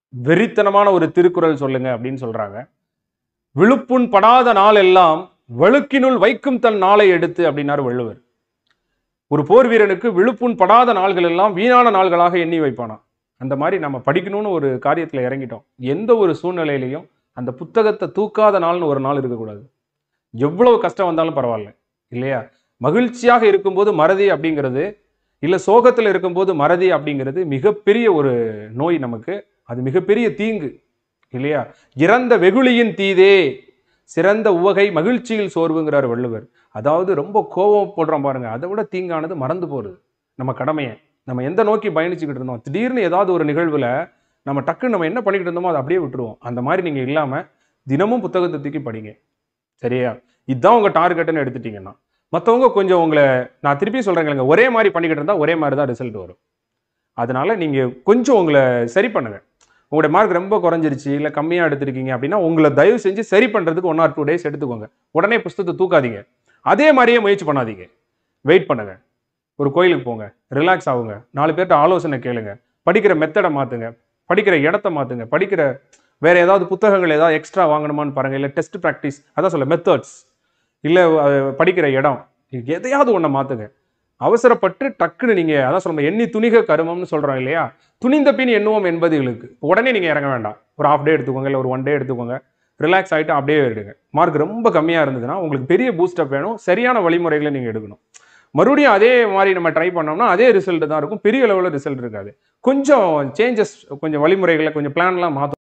வெறித்தனமான ஒரு திருக்குறள் சொல்லுங்க அப்படின்னு சொல்றாங்க விழுப்புண் படாத நாள் எல்லாம் வழுக்கினுள் வைக்கும் தன் நாளை எடுத்து அப்படின்னாரு வள்ளுவர் ஒரு போர் வீரனுக்கு விழுப்புண் படாத நாள்கள் எல்லாம் வீணான நாள்களாக எண்ணி வைப்பானா அந்த மாதிரி நம்ம படிக்கணும்னு ஒரு காரியத்துல இறங்கிட்டோம் எந்த ஒரு சூழ்நிலையிலையும் அந்த புத்தகத்தை தூக்காத நாள்னு ஒரு நாள் இருக்கக்கூடாது எவ்வளவு கஷ்டம் வந்தாலும் பரவாயில்ல இல்லையா மகிழ்ச்சியாக இருக்கும்போது மறதி அப்படிங்கிறது இல்ல சோகத்துல இருக்கும்போது மறதி அப்படிங்கிறது மிகப்பெரிய ஒரு நோய் நமக்கு அது மிகப்பெரிய தீங்கு இல்லையா இறந்த வெகுளியின் தீதே சிறந்த உவகை மகிழ்ச்சியில் சோர்வுங்கிறார் வள்ளுவர் அதாவது ரொம்ப கோபம் போடுறோம் பாருங்க அதை விட தீங்கானது மறந்து போறது நம்ம கடமையை நம்ம எந்த நோக்கி பயணிச்சுக்கிட்டு இருந்தோம் திடீர்னு ஏதாவது ஒரு நிகழ்வுல நம்ம டக்குன்னு நம்ம என்ன பண்ணிக்கிட்டு இருந்தோமோ அதை அப்படியே விட்டுருவோம் அந்த மாதிரி நீங்க இல்லாம தினமும் புத்தகத்தை தூக்கி படிங்க சரியா இதுதான் உங்க டார்கெட்னு எடுத்துட்டீங்கன்னா மற்றவங்க கொஞ்சம் உங்களை நான் திருப்பி சொல்றேங்க ஒரே மாதிரி பண்ணிக்கிட்டு இருந்தா ஒரே மாதிரி தான் ரிசல்ட் வரும் அதனால நீங்க கொஞ்சம் உங்களை சரி பண்ணுங்க உங்களுடைய மார்க் ரொம்ப குறைஞ்சிருச்சு இல்லை கம்மியாக எடுத்திருக்கீங்க அப்படின்னா உங்களை தயவு செஞ்சு சரி பண்ணுறதுக்கு ஒன் ஆர் டூ டேஸ் எடுத்துக்கோங்க உடனே புஸ்தகத்தை தூக்காதீங்க அதே மாதிரியே முயற்சி பண்ணாதீங்க வெயிட் பண்ணுங்க ஒரு கோயிலுக்கு போங்க ரிலாக்ஸ் ஆகுங்க நாலு பேர்கிட்ட ஆலோசனை கேளுங்க படிக்கிற மெத்தடை மாற்றுங்க படிக்கிற இடத்த மாற்றுங்க படிக்கிற வேற ஏதாவது புத்தகங்கள் ஏதாவது எக்ஸ்ட்ரா வாங்கணுமான்னு பாருங்க இல்லை டெஸ்ட் ப்ராக்டிஸ் அதான் சொல்ல மெத்தட்ஸ் இல்லை படிக்கிற இடம் இது எதையாவது ஒன்றை மாற்றுங்க அவசரப்பட்டு டக்குன்னு நீங்கள் அதான் சொல்ல எண்ணி துணிக கருமம்னு சொல்கிறோம் இல்லையா துணிந்த பின் எண்ணுவோம் என்பதுகளுக்கு உடனே நீங்கள் இறங்க வேண்டாம் ஒரு ஹாஃப் டே எடுத்துக்கோங்க இல்லை ஒரு ஒன் டே எடுத்துக்கோங்க ரிலாக்ஸ் ஆகிட்டு அப்படியே எடுங்க மார்க் ரொம்ப கம்மியாக இருந்ததுன்னா உங்களுக்கு பெரிய பூஸ்டப் வேணும் சரியான வழிமுறைகளை நீங்கள் எடுக்கணும் மறுபடியும் அதே மாதிரி நம்ம ட்ரை பண்ணோம்னா அதே ரிசல்ட் தான் இருக்கும் பெரிய லெவலில் ரிசல்ட் இருக்காது கொஞ்சம் சேஞ்சஸ் கொஞ்சம் வழிமுறைகளை கொஞ்சம் பிளான்லாம் மாற்றணும்